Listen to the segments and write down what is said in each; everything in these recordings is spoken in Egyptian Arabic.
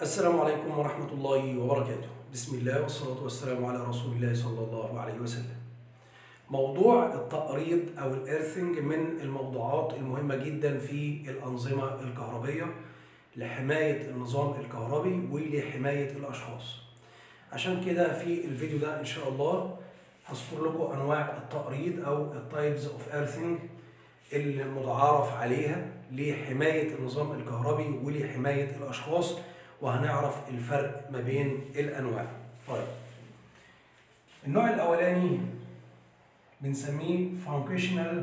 السلام عليكم ورحمة الله وبركاته بسم الله والصلاة والسلام على رسول الله صلى الله عليه وسلم موضوع التقريض أو الإيرثنج من الموضوعات المهمة جدا في الأنظمة الكهربية لحماية النظام الكهربي ولحماية الأشخاص عشان كده في الفيديو ده إن شاء الله هذكر لكم أنواع التقريض أو التايبز أوف إيرثنج المتعارف عليها لحماية النظام الكهربي ولحماية الأشخاص وهنعرف الفرق ما بين الأنواع طيب النوع الأولاني بنسميه functional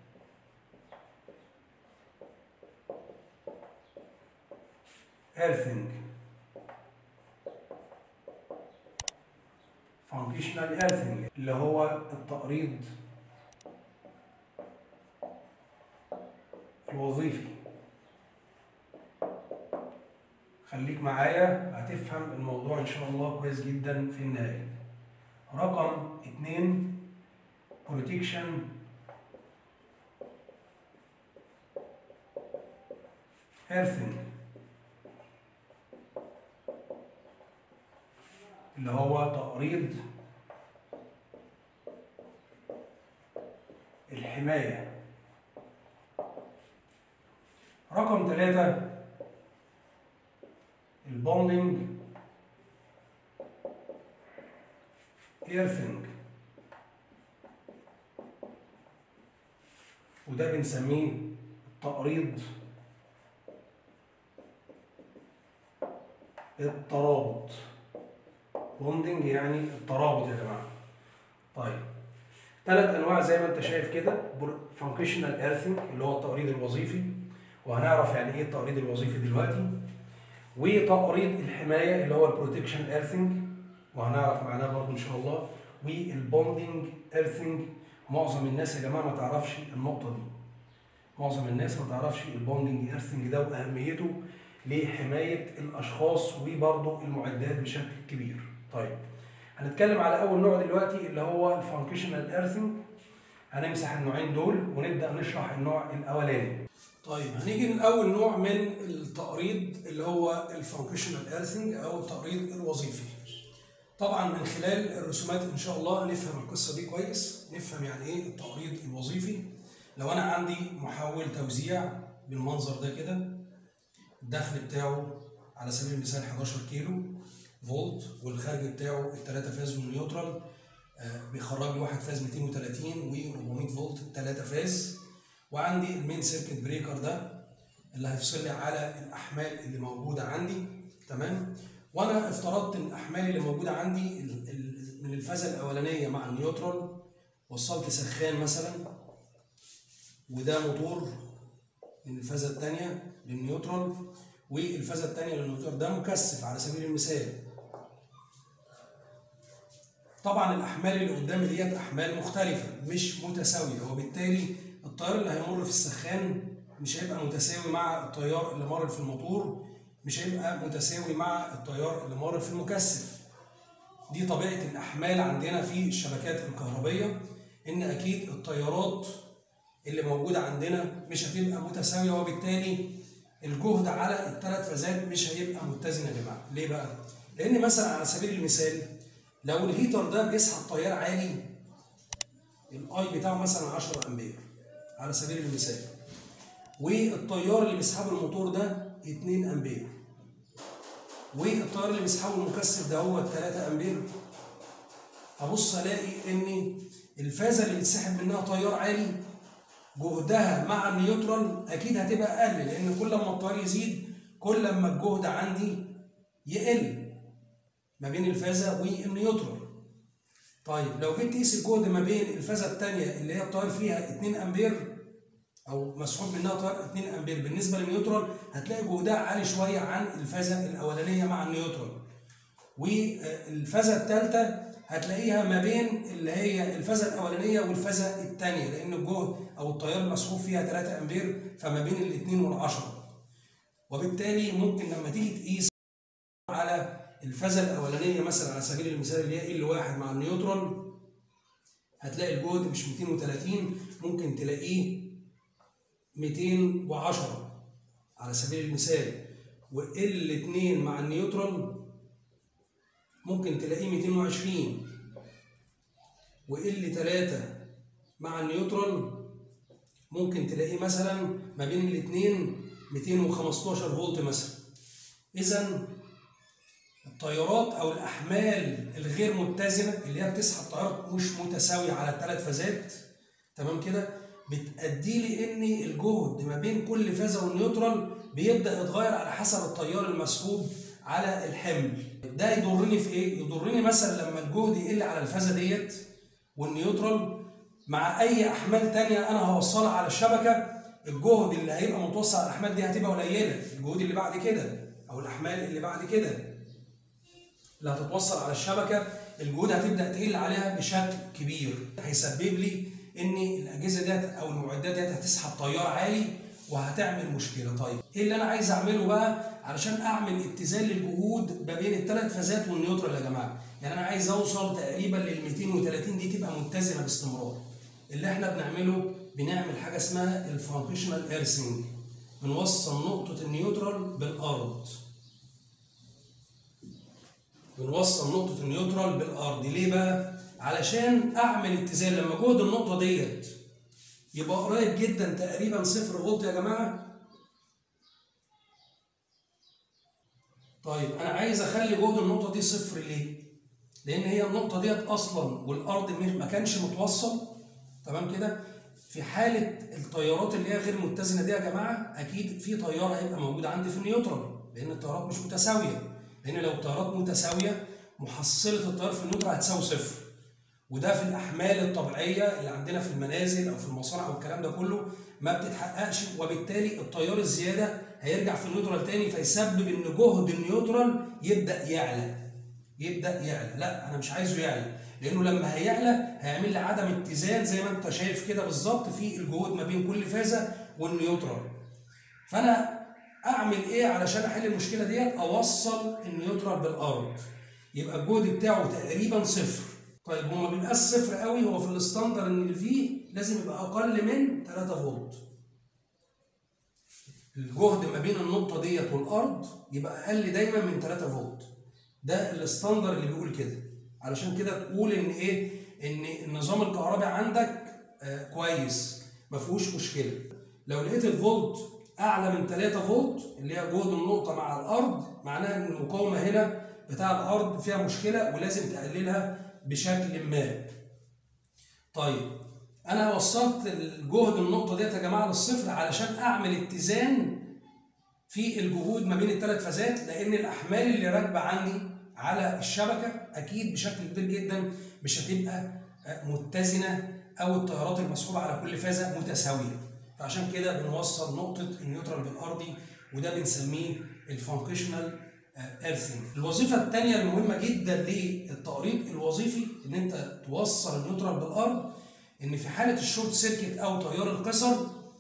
earthing functional earthing اللي هو التقريض الوظيفي خليك معايا هتفهم الموضوع ان شاء الله كويس جدا في النهايه رقم اتنين protection earthing اللي هو تقريض الحماية رقم ثلاثة البوندنج ايرثنج وده بنسميه التقريض الترابط بوندنج يعني الترابط يا جماعه طيب ثلاث انواع زي ما انت شايف كده فانكشنال ايرثنج اللي هو التقريض الوظيفي وهنعرف يعني ايه التقريض الوظيفي دلوقتي وتقريض الحمايه اللي هو البروتكشن ايرثنج وهنعرف معناه برضه ان شاء الله والبوندنج ايرثنج معظم الناس يا جماعه ما تعرفش النقطه دي معظم الناس ما تعرفش البوندنج ايرثنج ده واهميته لحمايه الاشخاص وبرضه المعدات بشكل كبير طيب هنتكلم على اول نوع دلوقتي اللي هو الفانكشنال ايرثنج هنمسح النوعين دول ونبدا نشرح النوع الاولاني طيب هنيجي لاول نوع من التقريض اللي هو الفانكشنال ايرثنج او التقريض الوظيفي طبعا من خلال الرسومات ان شاء الله نفهم القصه دي كويس نفهم يعني ايه التقريض الوظيفي لو انا عندي محول توزيع بالمنظر ده كده الدخل بتاعه على سبيل المثال 11 كيلو فولت والخارج بتاعه الثلاثه فاز والنيوترال آه بيخرج لي واحد فاز 230 و400 فولت ثلاثه فاز وعندي المين سيركت بريكر ده اللي هيفصل لي على الاحمال اللي موجوده عندي تمام وانا افترضت ان الاحمال اللي موجوده عندي من الفازه الاولانيه مع النيوترال وصلت سخان مثلا وده موتور من الفازه الثانيه للنيوترال والفازه الثانيه للنيوترال ده مكثف على سبيل المثال طبعا الاحمال اللي قدامي ديت احمال مختلفه مش متساويه وبالتالي التيار اللي هيمر في السخان مش هيبقى متساوي مع التيار اللي مر في الموتور مش هيبقى متساوي مع التيار اللي مر في المكثف دي طبيعه الاحمال عندنا في الشبكات الكهربيه ان اكيد التيارات اللي موجوده عندنا مش هتبقى متساويه وبالتالي الجهد على الثلاث فازات مش هيبقى متزن يا جماعه ليه بقى لان مثلا على سبيل المثال لو الهيتر ده بيسحب تيار عالي الاي بتاعه مثلا 10 امبير على سبيل المثال والتيار اللي بيسحبه الموتور ده 2 امبير والتيار اللي بيسحبه المكثف ده هو 3 امبير هبص الاقي ان الفازه اللي بيتسحب منها تيار عالي جهدها مع النيوترال اكيد هتبقى اقل لان كل ما التيار يزيد كل ما الجهد عندي يقل ما بين الفازه والنيوترال طيب لو جيت تقيس الجهد ما بين الفازه الثانيه اللي هي التيار فيها 2 امبير او مسحوب منها تيار 2 امبير بالنسبه للنيوترال هتلاقي جهدها عالي شويه عن الفازه الاولانيه مع النيوترال والفازه الثالثه هتلاقيها ما بين اللي هي الفازه الاولانيه والفازه الثانيه لان الجهد او التيار المسحوب فيها 3 امبير فما بين الاثنين والعشرة وبالتالي ممكن لما تيجي تقيس على الفازه الاولانيه مثلا على سبيل المثال اللي هي ال واحد مع النيوترال هتلاقي الجهد مش 230 ممكن تلاقيه 210 على سبيل المثال وال 2 مع النيوترال ممكن تلاقيه 220 وال 3 مع النيوترال ممكن تلاقيه مثلا ما بين الاثنين 215 فولت مثلا اذا التيارات او الاحمال الغير متزنه اللي هي بتسحب تيار مش متساويه على الثلاث فازات تمام كده بتأدي لي ان الجهد ما بين كل فازه والنيوترال بيبدا يتغير على حسب التيار المسحوب على الحمل ده يضرني في ايه يضرني مثلا لما الجهد يقل على الفازه ديت والنيوترال مع اي احمال تانية انا هوصلها على الشبكه الجهد اللي هيبقى متوصل على الاحمال دي هتبقى قليله الجهود اللي بعد كده او الاحمال اللي بعد كده اللي هتتوصل على الشبكه الجهود هتبدا تقل عليها بشكل كبير هيسبب لي ان الاجهزه ديت او المعدات ديت هتسحب تيار عالي وهتعمل مشكله طيب ايه اللي انا عايز اعمله بقى علشان اعمل اتزان للجهود ما بين الثلاث فازات والنيوترال يا جماعه يعني انا عايز اوصل تقريبا لل 230 دي تبقى متزنه باستمرار اللي احنا بنعمله بنعمل حاجه اسمها الفانكشنال ايرسنج بنوصل نقطه النيوترال بالارض بنوصل نقطه النيوترال بالارض ليه بقى علشان اعمل اتزان لما جهد النقطه ديت يبقى قريب جدا تقريبا صفر فولت يا جماعه طيب انا عايز اخلي جهد النقطه دي صفر ليه لان هي النقطه ديت اصلا والارض ما كانش متوصل تمام كده في حاله التيارات اللي هي غير متزنه دي يا جماعه اكيد في تيار هيبقى موجود عندي في النيوترال لان التيارات مش متساويه لان لو التيارات متساويه محصله التيار في النيوترال هتساوي صفر وده في الاحمال الطبيعيه اللي عندنا في المنازل او في المصانع والكلام ده كله ما بتتحققش وبالتالي التيار الزياده هيرجع في النيوترال تاني فيسبب ان جهد النيوترال يبدا يعلى يبدا يعلى لا انا مش عايزه يعلى لانه لما هيعلى هيعمل لي عدم اتزان زي ما انت شايف كده بالظبط في الجهود ما بين كل فازه والنيوترال فانا اعمل ايه علشان احل المشكله ديت اوصل النيوترال بالارض يبقى الجهد بتاعه تقريبا صفر طيب هو ما بيبقاش صفر قوي هو في الستاندر ان الفي لازم يبقى اقل من 3 فولت الجهد ما بين النقطه ديت والارض يبقى اقل دايما من 3 فولت ده الستاندر اللي بيقول كده علشان كده تقول ان ايه ان النظام الكهربي عندك آه كويس ما فيهوش مشكله لو لقيت الفولت اعلى من 3 فولت اللي هي جهد النقطه مع الارض معناها ان المقاومه هنا بتاع الارض فيها مشكله ولازم تقللها بشكل ما طيب انا وصلت الجهد النقطه ديت يا جماعه للصفر علشان اعمل اتزان في الجهود ما بين الثلاث فازات لان الاحمال اللي راكبه عندي على الشبكه اكيد بشكل كبير جدا مش هتبقى متزنه او التيارات المسحوبه على كل فازه متساويه فعشان كده بنوصل نقطه النيوترال بالارضي وده بنسميه الفانكشنال ايرثنج الوظيفه الثانيه المهمه جدا للتقريب الوظيفي ان انت توصل النيوترال بالارض ان في حاله الشورت سيركت او تيار القصر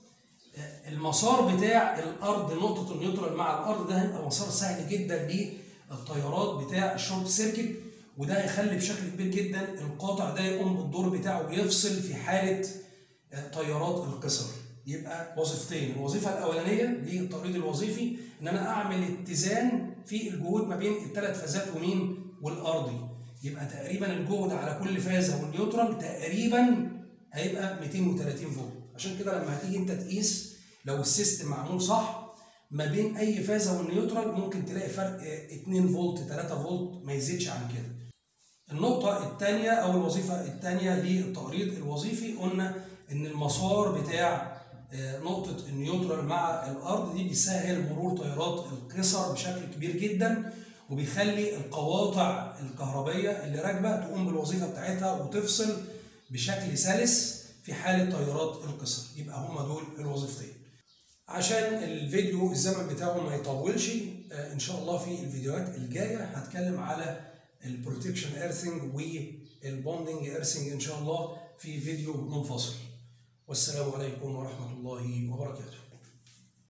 المسار بتاع الارض نقطه النيوترال مع الارض ده هيبقى مسار سهل جدا للتيارات بتاع الشورت سيركت وده هيخلي بشكل كبير جدا القاطع ده يقوم بالدور بتاعه ويفصل في حاله تيارات القصر يبقى وظيفتين الوظيفه الاولانيه للتقريض الوظيفي ان انا اعمل اتزان في الجهود ما بين الثلاث فازات ومين والارضي يبقى تقريبا الجهد على كل فازه والنيوترال تقريبا هيبقى 230 فولت عشان كده لما هتيجي انت تقيس لو السيستم معمول صح ما بين اي فازه والنيوترال ممكن تلاقي فرق 2 فولت 3 فولت ما يزيدش عن كده النقطة الثانية أو الوظيفة الثانية للتقريض الوظيفي قلنا إن المسار بتاع نقطة النيوترال مع الأرض دي بيسهل مرور تيارات القصر بشكل كبير جدا وبيخلي القواطع الكهربية اللي راكبة تقوم بالوظيفة بتاعتها وتفصل بشكل سلس في حالة تيارات القصر يبقى هما دول الوظيفتين عشان الفيديو الزمن بتاعه ما يطولش ان شاء الله في الفيديوهات الجايه هتكلم على البروتكشن ايرثنج والبوندنج ايرثنج ان شاء الله في فيديو منفصل والسلام عليكم ورحمه الله وبركاته